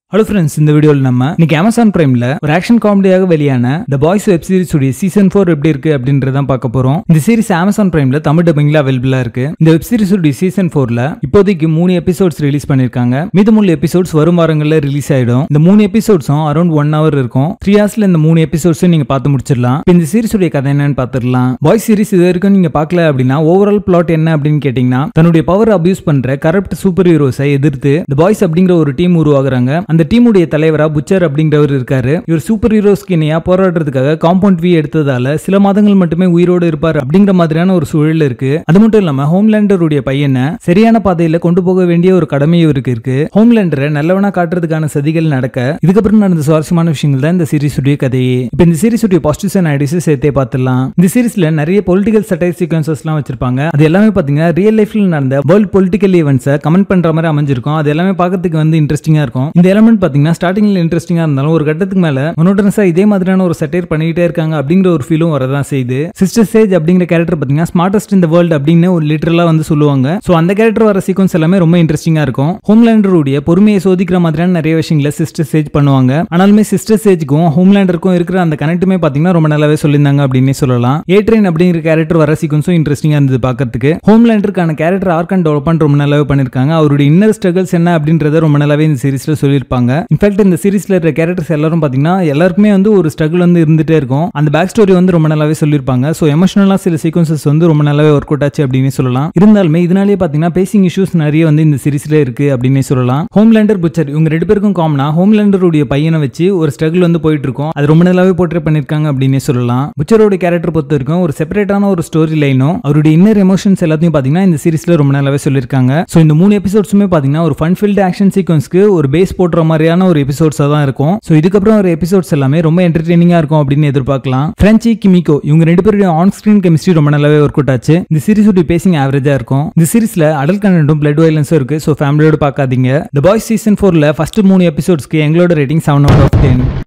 hello friends இந்த வீடியோவில் நம்ம இன்னைக்கு அமேசான் பிரைம்ல ஒரு ஆக்ஷன் காமெடியாக வெளியான த பாய்ஸ் வெப் சீரிஸ் உடைய சீசன் ஃபோர் எப்படி இருக்கு அப்படின்றதான் பார்க்க போறோம் இந்த சீரிஸ் அமேசான் பிரைம்ல தமிழ் டப்பிங்ல அவைலபிளா இருக்கு இந்த வெப் சீரிஸ் உடைய சீசன் ஃபோர்ல இப்போதைக்கு மூணு எபிசோட்ஸ் ரிலீஸ் பண்ணிருக்காங்க மீதமுள்ள எபிசோட்ஸ் வரும் வாரங்கள்ல ரிலீஸ் ஆயிடும் இந்த மூணு எபிசோட்ஸும் அரௌண்ட் ஒன் ஹவர் இருக்கும் த்ரீ ஹவர்ஸ்ல இந்த மூணு எபிசோட்ஸும் நீங்க பார்த்து முடிச்சிடலாம் இப்ப இந்த சீரிஸ் உடைய கதை என்னன்னு பார்த்துடலாம் பாய்ஸ் சீரிஸ் இது வரைக்கும் நீங்க பார்க்கல அப்படின்னா ஓவரால் பிளாட் என்ன அப்படின்னு கேட்டீங்கன்னா தன்னுடைய பவர் அபியூஸ் பண்ற கரப்ட் சூப்பர் ஹீரோஸை எதிர்த்து இந்த பாய்ஸ் அப்படிங்கிற ஒரு டீம் உருவாகுறாங்க அந்த டீமுடைய தலைவரா புச்சர் அப்படிங்கிறவர் இருக்காரு இவர் சூப்பர் ஹீரோஸ்க்கு இணையா போராடுறதுக்காக காம்பவுண்ட் வி எடுத்ததால சில மாதங்கள் மட்டுமே உயிரோடு இருப்பார் அப்படிங்கிற மாதிரியான ஒரு சூழல் இருக்கு அது மட்டும் இல்லாம ஹோம்லேண்டருடைய பையனை சரியான பாதையில கொண்டு போக வேண்டிய ஒரு கடமை இவருக்கு இருக்கு ஹோம்லேண்டரை நல்லவனா காட்டுறதுக்கான சதிகள் நடக்க இதுக்கப்புறம் நடந்த சுவாரஸ்யமான விஷயங்கள் தான் இந்த சீரிஸ் உடைய கதையே இப்ப இந்த சீரிஸ் உடைய பாசிட்டிவ்ஸ் அண்ட் ஐடிஸ் சேர்த்தே பார்த்துடலாம் இந்த சீரிஸ்ல நிறைய பொலிட்டிக்கல் சட்டைர் சீக்வன்சஸ் எல்லாம் வச்சிருப்பாங்க அது எல்லாமே பாத்தீங்கன்னா ரியல் லைஃப்ல நடந்த வேர்ல்ட் பொலிட்டிக்கல் ஈவெண்ட்ஸை கமெண்ட் பண்ற மாதிரி அமைஞ்சிருக்கும் அது எல்லாமே பார்க்கறதுக்கு வந்து இன்ட்ரெஸ்டிங்கா இருக்கும் இந்த எலமெண்ட் பாத்தீங்கன்னா ஸ்டார்டிங்ல இன்ட்ரெஸ்டிங்கா இருந்தாலும் ஒரு கட்டத்துக்கு மேல மொனோட்டனஸா இதே மாதிரியான ஒரு சட்டைர் பண்ணிக்கிட்டே இருக்காங்க அப்படிங்கிற ஒரு ஃபீலும் வரதான் செய்யுது சிஸ்டர் சேஜ் அப்படிங்கிற கேரக்டர் பாத்தீங்கன்னா ஸ்மார்டஸ்ட் இந்த வேர்ல்டு அப்படின்னு ஒரு லிட்டரலா வந்து சொல்லுவாங்க சோ அந்த கேரக்டர் வர சீக்வன்ஸ் எல்லாமே ரொம்ப இன்ட்ரெஸ்டிங்கா இருக்கும் ஹோம்லேண்டருடைய பொறுமையை சோதிக்கிற மாதிரியான நிறைய விஷயங்களை சிஸ்டர் சேஜ் பண்ணுவாங்க ஆனாலுமே சிஸ்டர் சேஜ்க்கும் ஹோம்லேண்டருக்கும் இருக்கிற அந்த கனெக்ட்டுமே பாத்தீங்கன்னா ரொம்ப நல்லாவே சொல்லியிருந்தாங்க அப்படின்னே சொல்லலாம் ஏ ட்ரெயின் அப்படிங்கிற கேரக்டர் வர சீக்வன்ஸும் இன்ட்ரெஸ்டிங்கா இருந்தது பார்க்கறதுக்கு ஹோம்லேண்டருக்கான கேரக்டர் ஆர்க் அண்ட் டெவலப்மெண்ட் ரொம்ப நல்லாவே பண்ணிருக்காங்க அவருடைய இன்னர் ஸ்ட்ரகிள்ஸ் என்ன அப்படின்றத ரொம்ப நல்லாவே இந்த சீரிஸ்ல சொல்லியிருப்பாங்க இன்ஃபேக்ட் இந்த சீரிஸ்ல இருக்கிற கேரக்டர்ஸ் எல்லாரும் பாத்தீங்கன்னா எல்லாருக்குமே வந்து ஒரு ஸ்ட்ரகிள் வந்து இருந்துட்டே இருக்கும் அந்த பேக் ஸ்டோரி வந்து ரொம்ப நல்லாவே சொல்லியிருப்பாங்க ஸோ எமோஷனலா சில சீக்வன்சஸ் வந்து ரொம்ப நல்லாவே ஒர்க் அவுட் ஆச்சு அப்படின்னு சொல்லலாம் இருந்தாலுமே இதனாலேயே பாத்தீங்கன்னா பேசிங் இஷ்யூஸ் நிறைய வந்து இந்த சீரிஸ்ல இருக்கு அப்படின்னே சொல்லலாம் ஹோம்லேண்டர் புச்சர் இவங்க ரெண்டு பேருக்கும் காமனா ஹோம்லேண்டருடைய பையனை வச்சு ஒரு ஸ்ட்ரகிள் வந்து போயிட்டு இருக்கும் அது ரொம்ப நல்லாவே போர்ட்ரே பண்ணிருக்காங்க அப்படின்னே சொல்லலாம் புச்சரோட கேரக்டர் பொறுத்த வரைக்கும் ஒரு செப்பரேட்டான ஒரு ஸ்டோரி லைனும் அவருடைய இன்னர் எமோஷன்ஸ் எல்லாத்தையும் பாத்தீங்கன்னா இந்த சீரிஸ்ல ரொம்ப நல்லாவே சொல்லியிருக்காங்க ஸோ இந்த மூணு எபிசோட்ஸுமே பாத்தீங்கன்னா ஒரு ஃபன் ஃபீல்டு ஆக்ஷன் சீக்வன்ஸ்க்கு ஒரு பேஸ் போடுற மாதிரியான ஒரு எபிசோட்ஸா தான் இருக்கும் ஸோ இதுக்கப்புறம் ஒரு எபிசோட்ஸ் எல்லாமே ரொம்ப என்டர்டெய்னிங்கா இருக்கும் அப்படின்னு எதிர்பார்க்கலாம் ஃப்ரெஞ்சி கிமிகோ இவங்க ரெண்டு பேருடைய ஆன் ஸ்கிரீன் கெமிஸ்ட்ரி ரொம்ப நல்லாவே ஒர்க் அவுட் ஆச்சு இந்த சீரிஸ் உடைய பேசிங் ஆவரேஜா இருக்கும் இந்த சீரிஸ்ல அடல் கண்டென்ட்டும் பிளட் வயலன்ஸும் இருக்கு ஸோ ஃபேமிலியோட பார்க்காதீங்க த பாய்ஸ் சீசன் ஃபோர்ல ஃபர்ஸ்ட் மூணு எபிசோட்ஸ்க்கு எங்களோட rating seven out of ten